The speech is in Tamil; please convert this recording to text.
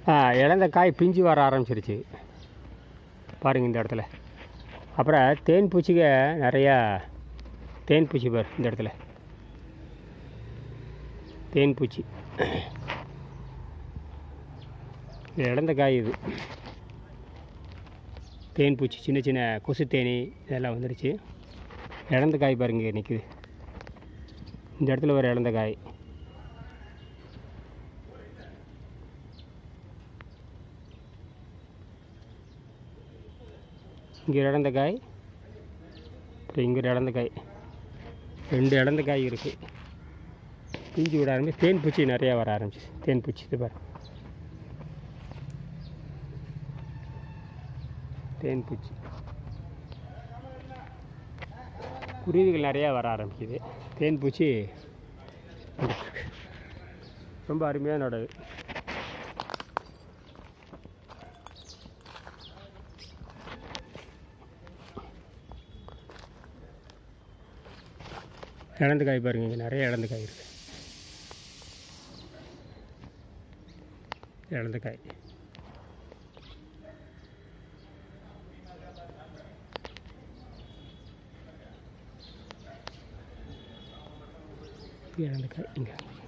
ஆ இழந்த காய் பிஞ்சு வர ஆரம்பிச்சிருச்சு பாருங்கள் இந்த இடத்துல அப்புறம் தேன் பூச்சிக நிறையா தேன் பூச்சி பாரு இந்த இடத்துல தேன் பூச்சி இது இழந்த காய் இது தேன் பூச்சி சின்ன சின்ன கொசு தேனி இதெல்லாம் வந்துடுச்சு இழந்த காய் பாருங்க நிற்குது இந்த இடத்துல ஒரு இழந்த காய் இங்கே இழந்த காய் அப்புறம் இங்கே ஒரு இழந்த காய் ரெண்டு இழந்த காய் இருக்குது பிஞ்சு விட ஆரம்பிச்சு தேன் பூச்சி நிறையா வர ஆரம்பிச்சு தேன் பூச்சி இது பாரு தேன் பூச்சி குருவிகள் நிறையா வர ஆரம்பிக்குது தேன் பூச்சி ரொம்ப அருமையாக நடவு இழந்த காய் பாருங்க இங்கே நிறைய இழந்த காய் இருக்குது இழந்த காய் இழந்த காய் இங்கே